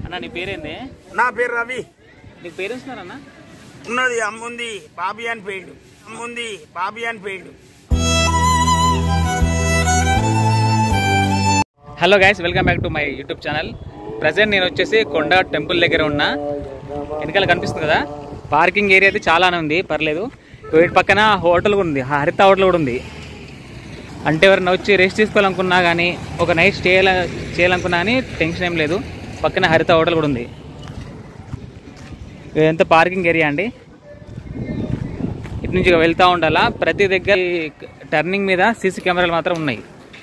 అన్న నీ పేరేంది నా పేరు రవి నీకు పేరు వస్తున్నారన్న ఉన్నది అమ్ముంది బాబీ అని పేరు అమ్ముంది బాబీ అని పేరు hello guys welcome back to my YouTube channel present నేను వచ్చేసి కొండ టెంపుల్ దగ్గర ఉన్నా వెనకాల కనిపిస్తుంది కదా పార్కింగ్ ఏరియా అయితే చాలానే ఉంది పర్లేదు వీటి పక్కన హోటల్ కూడా ఉంది హరిత హోటల్ కూడా ఉంది అంటే ఎవరైనా వచ్చి రెస్ట్ తీసుకోవాలనుకున్నా కానీ ఒక నైట్ స్టే చేయాలనుకున్నా కానీ టెన్షన్ ఏం లేదు పక్కన హరిత హోటల్ కూడా ఉంది ఇదంతా పార్కింగ్ ఏరియా అండి ఇటు నుంచి ఇక వెళ్తూ ఉండాలా ప్రతి దగ్గర ఈ టర్నింగ్ మీద సీసీ కెమెరాలు మాత్రం ఉన్నాయి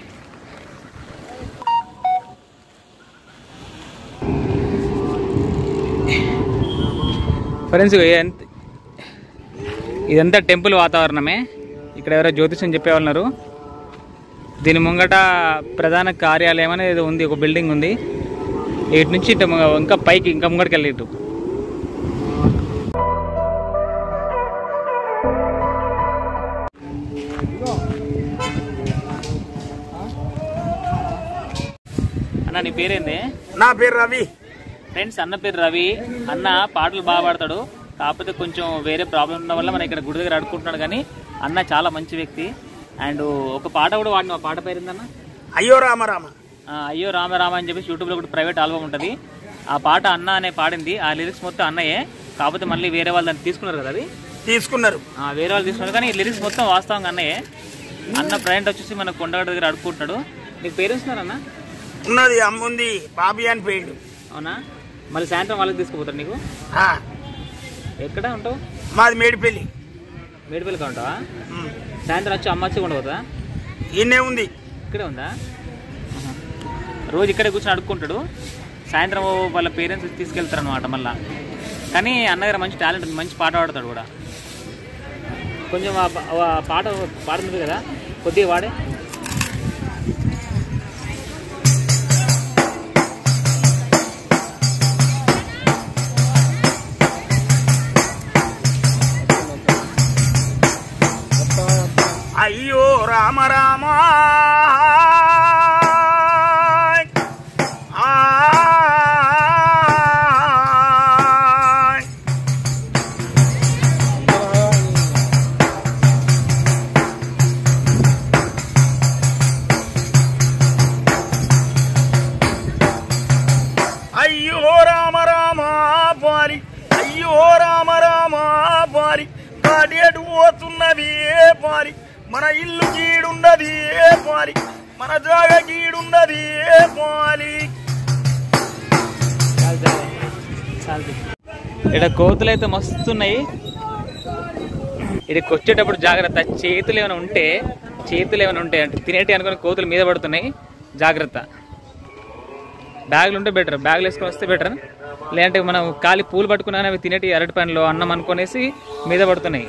ఫ్రెండ్స్ ఇదంత- ఇదంతా టెంపుల్ వాతావరణమే ఇక్కడ ఎవరో జ్యోతిషం చెప్పేవాళ్ళన్నారు దీని ముంగట ప్రధాన కార్యాలయం అనేది ఏదో ఉంది ఒక బిల్డింగ్ ఉంది ఇటు నుంచి ఇటు ము- ఇంకా పైకి ఇంకా ముంగటికి వెళ్ళి ఇటు అన్న నీ పేరేంది నా పేరు రవి ఫ్రెండ్స్ అన్న పేరు రవి అన్న పాటలు బాగా పాడతాడు కాకపోతే కొంచెం వేరే ప్రాబ్లం ఉన్న వల్ల మన ఇక్కడ గుడి దగ్గర అడుక్కుంటున్నాడు కానీ అన్న చాలా మంచి వ్యక్తి అండ్ ఒక పాట కూడా వాడిన ఆ పాట పేరు ఏందన్న అయ్యో రామ రామ ఆ, అయ్యో రామ రామ అని చెప్పేసి యూట్యూబ్లో కూడా ప్రైవేట్ ఆల్బమ్ ఉంటుంది ఆ పాట అన్న అనే పాడింది ఆ లిరిక్స్ మొత్తం అన్నయే కాకపోతే మళ్ళీ వేరే వాళ్ళు దాన్ని తీసుకున్నారు కదా అది తీసుకున్నారు ఆ, వేరే వాళ్ళు తీసుకున్నారు కానీ ఈ లిరిక్స్ మొత్తం వాస్తవంగా అన్నయే అన్న ప్రజెంట్ వచ్చేసి మన కొండగడ దగ్గర అడుక్కుంటున్నాడు నీకు పేరు వస్తున్నారు అన్న ఉన్నది అమ్ముంది బాబీ అని పేరు అవునా మళ్ళీ సాయంత్రం వాళ్ళకి తీసుకుపోతారు నీకు ఆ, ఎక్కడ ఉంటావు మాది మేడిపల్లి మేడిపల్లికి ఉంటావా ఉమ్. సాయంత్రం వచ్చి అమ్మ వచ్చి ఉండవుతా ఈయనే ఉంది ఇక్కడే ఉందా ఆహా. రోజు ఇక్కడే కూర్చొని అడుక్కుంటాడు సాయంత్రం వాళ్ళ పేరెంట్స్ తీసుకెళ్తారు అనమాట మళ్ళా కానీ అన్న దగ్గర మంచి టాలెంట్ ఉంది మంచి పాట పాడతాడు కూడా కొంచెం ఆ పా- ఆ పాట పాడుతుంది కదా కొద్దిగా వాడే అయ్యో రామ రామ అయ్యో రామ రామ పారి అయ్యో రామ రామ పారి కాడేటు పోతున్నది ఏ పారి మన ఇల్లు గీడున్నది ఏ పారి మన జాగ గీడున్నది ఏ పాలి ఇక్కడ కోతులు అయితే మస్తున్నాయి ఇక్కడికి వచ్చేటప్పుడు జాగ్రత్త చేతులు ఏమైనా ఉంటే చేతులు ఏమైనా ఉంటే అంటే తినేటి అనుకుని కోతులు మీద పడుతున్నాయి జాగ్రత్త బ్యాగులు ఉంటే బెటర్ బ్యాగులు వేసుకొని వస్తే బెటర్ లేదంటే మనం కాలి పూలు పట్టుకున్నా అవి తినేటి అరటి పనిలో అన్నం అనుకునేసి మీద పడుతున్నాయి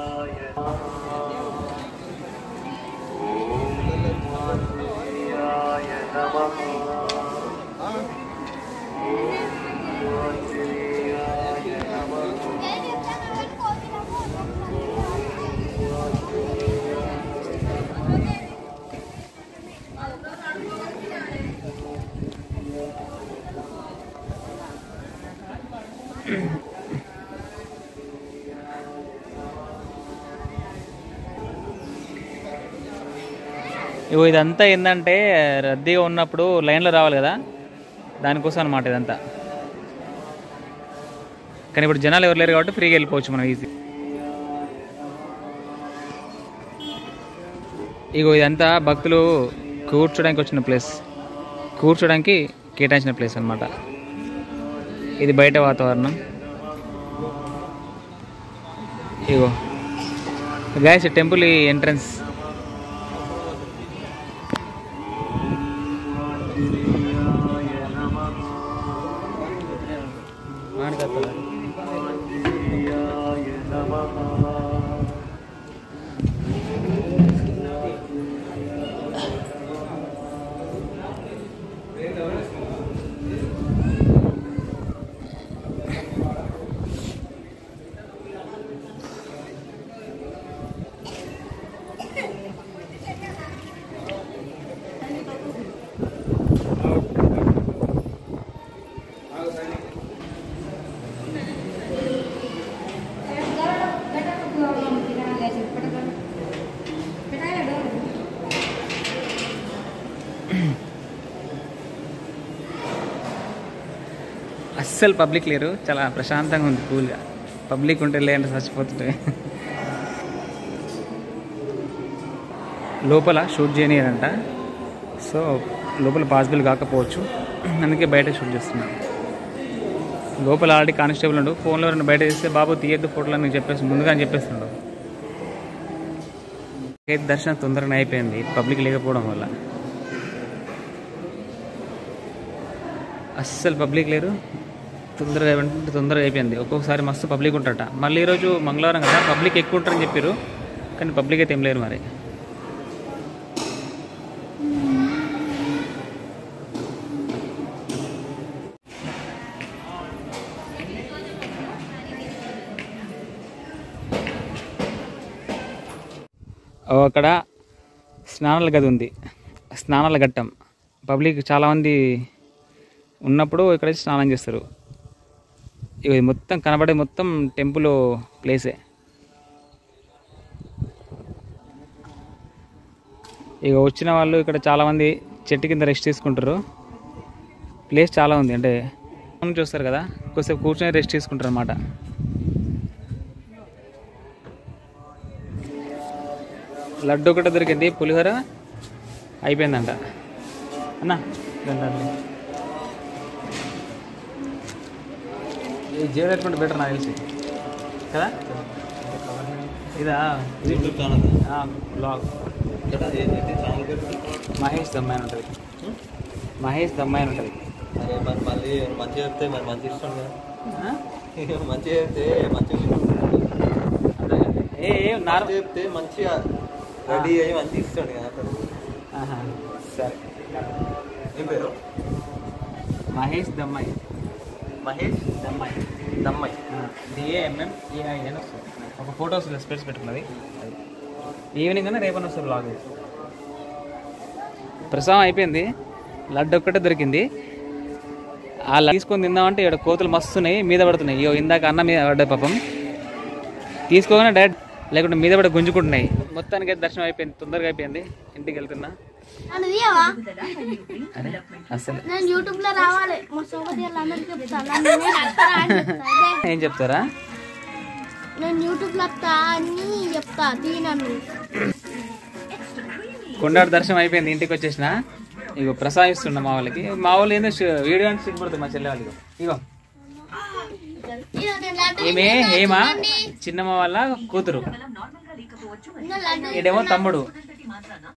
ఇగో ఇదంతా ఏంటంటే రద్దీగా ఉన్నప్పుడు లైన్లో రావాలి కదా దానికోసం అనమాట ఇదంతా కానీ ఇప్పుడు జనాలు ఎవరు లేరు కాబట్టి ఫ్రీగా వెళ్ళిపోవచ్చు మనం ఈజీ ఇగో ఇదంతా భక్తులు కూర్చోడానికి వచ్చిన ప్లేస్ కూర్చోడానికి కేటాయించిన ప్లేస్ అన్నమాట ఇది బయట వాతావరణం ఇగో గాయస్ టెంపుల్ ఎంట్రన్స్ అస్సలు పబ్లిక్ లేరు చాలా ప్రశాంతంగా ఉంది కూల్గా పబ్లిక్ ఉంటే లేదంటే చచ్చిపోతుంటే లోపల షూట్ చేయనియరంట సో లోపల పాసిబుల్ కాకపోవచ్చు అందుకే బయట షూట్ చేస్తున్నాను లోపల ఆల్రెడీ కానిస్టేబుల్ ఉండు ఫోన్లో రెండు బయట చేస్తే బాబు తీయద్దు ఫోటోలు అని చెప్పేసి ముందుగా అని చెప్పేస్తుండు అయితే దర్శనం తొందరగా అయిపోయింది పబ్లిక్ లేకపోవడం వల్ల అస్సలు పబ్లిక్ లేరు తొందరగా అంటే తొందరగా అయిపోయింది ఒక్కొక్కసారి మస్తు పబ్లిక్ ఉంటారట మళ్ళీ ఈరోజు మంగళవారం కదా పబ్లిక్ ఎక్కువ ఉంటారని చెప్పారు కానీ పబ్లిక్ అయితే ఏం లేరు మరి ఓ, అక్కడ స్నానాల గది ఉంది స్నానాల ఘట్టం పబ్లిక్ చాలామంది ఉన్నప్పుడు ఇక్కడ వచ్చి స్నానం చేస్తారు ఇక ఇది మొత్తం కనబడే మొత్తం టెంపుల్ ప్లేసే ఇక వచ్చిన వాళ్ళు ఇక్కడ చాలామంది చెట్టు కింద రెస్ట్ తీసుకుంటారు ప్లేస్ చాలా ఉంది అంటే నుంచి వస్తారు కదా కొద్దిసేపు కూర్చొని రెస్ట్ తీసుకుంటారు అన్నమాట లడ్డు ఒకటి దొరికింది పులిహోర అయిపోయిందంట అన్న రండి. ఈ జీవన అకౌంట్ బెటర్ నాకు తెలిసి కదా ఇదా ఇది ఆ, బ్లాగ్ మహేష్ దమ్మాయి ఉంటుంది మహేష్ దమ్మాయి ఉంటుంది అరే మరి మళ్ళీ మంచిగా చెప్తే మరి మంచిగా ఇష్టం కదా ఆ? మంచిగా చెప్తే మంచిగా ఇష్టం అదే కదా. ఏ ఏ మంచిగా నార్మల్ చెప్తే మంచిగా రెడీ అయ్యి మంచిగా ఇస్తాడు కదా అక్కడ ఆహా, సరే ఏం పేరు మహేష్ దమ్మాయి మహేష్ దమ్మాయి దమ్మాయి డిఏఎంఎం ఏఐఎన్ వస్తుంది ఒక ఫోటోస్ స్పేస్ పెట్టుకున్నది అది ఈవినింగ్ అన్న రేపని వస్తుంది బ్లాగ్ ప్రసాదం అయిపోయింది లడ్డు ఒక్కటే దొరికింది ఆ లడ్డు తీసుకొని తిందామంటే ఇక్కడ కోతులు మస్తున్నాయి మీద పడుతున్నాయి ఇయో ఇందాక అన్న మీద పడ్డ పాపం తీసుకోగానే డైరెక్ట్ లేకుంటే మీద పడి గుంజుకుంటున్నాయి మొత్తానికి అయితే దర్శనం అయిపోయింది తొందరగా అయిపోయింది ఇంటికి వెళ్తున్నా నన్ను తీయవా అరే అసలు నేను యూట్యూబ్ లో రావాలి మా సోపతి అందరికి చెప్తాను నన్ను నేను వస్తారా అని చెప్తా అదే ఏం చెప్తారా నేను యూట్యూబ్ లో వస్తా అని చెప్తా తీ నన్ను కొండాడు దర్శనం అయిపోయింది ఇంటికి వచ్చేసిన ఇగో ప్రసాదిస్తున్నా మా వాళ్ళకి మా వాళ్ళు ఏందో ష- వీడియో అంటే సిగ్గుపడుతుంది మా చెల్లె వాళ్ళకి ఇగో ఇదిగో నేను లడ్డు ఈమె హేమ చిన్నమ్మ వాళ్ళ కూతురు ఇంకా లడ్డు ఈడేమో తమ్ముడు